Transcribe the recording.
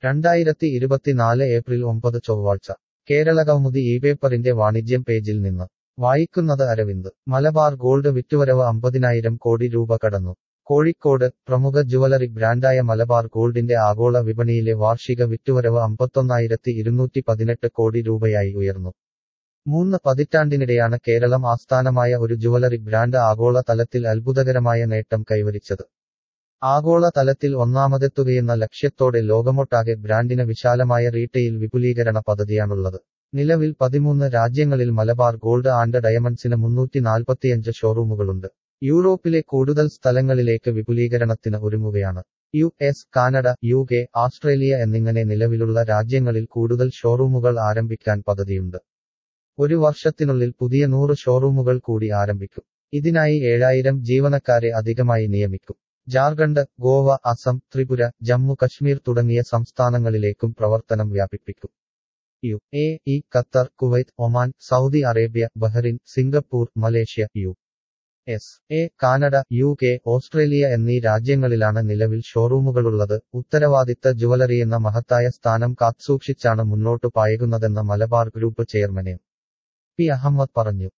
രണ്ടായിരത്തി ഇരുപത്തിനാല് ഏപ്രിൽ ഒമ്പത് ചൊവ്വാഴ്ച കേരളകൗമുദി ഈ പേപ്പറിന്റെ വാണിജ്യം പേജിൽ നിന്ന് വായിക്കുന്നത് അരവിന്ദ് മലബാർ ഗോൾഡ് വിറ്റുവരവ് അമ്പതിനായിരം കോടി രൂപ കടന്നു കോഴിക്കോട് പ്രമുഖ ജുവലറി ബ്രാൻഡായ മലബാർ ഗോൾഡിന്റെ ആഗോള വിപണിയിലെ വാർഷിക വിറ്റുവരവ് അമ്പത്തൊന്നായിരത്തി ഇരുന്നൂറ്റി പതിനെട്ട് കോടി രൂപയായി ഉയർന്നു മൂന്ന് പതിറ്റാണ്ടിനിടെയാണ് കേരളം ആസ്ഥാനമായ ഒരു ജുവലറി ബ്രാൻഡ് ആഗോള തലത്തിൽ അത്ഭുതകരമായ നേട്ടം കൈവരിച്ചത് ആഗോള തലത്തിൽ ഒന്നാമതെത്തുകയെന്ന ലക്ഷ്യത്തോടെ ലോകമൊട്ടാകെ ബ്രാൻഡിന് വിശാലമായ റീറ്റെയിൽ വിപുലീകരണ പദ്ധതിയാണുള്ളത് നിലവിൽ പതിമൂന്ന് രാജ്യങ്ങളിൽ മലബാർ ഗോൾഡ് ആൻഡ് ഡയമണ്ട്സിന് മുന്നൂറ്റി നാൽപ്പത്തിയഞ്ച് ഷോറൂമുകളുണ്ട് യൂറോപ്പിലെ കൂടുതൽ സ്ഥലങ്ങളിലേക്ക് വിപുലീകരണത്തിന് ഒരുങ്ങുകയാണ് U S Canada U K Australia എന്നിങ്ങനെ നിലവിലുള്ള രാജ്യങ്ങളിൽ കൂടുതൽ ഷോറൂമുകൾ ആരംഭിക്കാൻ പദ്ധതിയുണ്ട് ഒരു വർഷത്തിനുള്ളിൽ പുതിയ നൂറ് ഷോറൂമുകൾ കൂടി ആരംഭിക്കും ഇതിനായി ഏഴായിരം ജീവനക്കാരെ അധികമായി നിയമിക്കും ജാർഖണ്ഡ് ഗോവ അസം ത്രിപുര ജമ്മു കശ്മീർ തുടങ്ങിയ സംസ്ഥാനങ്ങളിലേക്കും പ്രവർത്തനം വ്യാപിപ്പിക്കും U A E Qatar Kuwait Oman Saudi Arabia Bahrain Singapore Malaysia U S A Canada U K Australia എന്നീ രാജ്യങ്ങളിലാണ് നിലവിൽ ഷോറൂമുകളുള്ളത് ഉത്തരവാദിത്ത ജുവലറി എന്ന മഹത്തായ സ്ഥാനം കാത്തുസൂക്ഷിച്ചാണ് മുന്നോട്ടു പായുന്നതെന്ന് Malabar group chairman M P Ahmed പറഞ്ഞു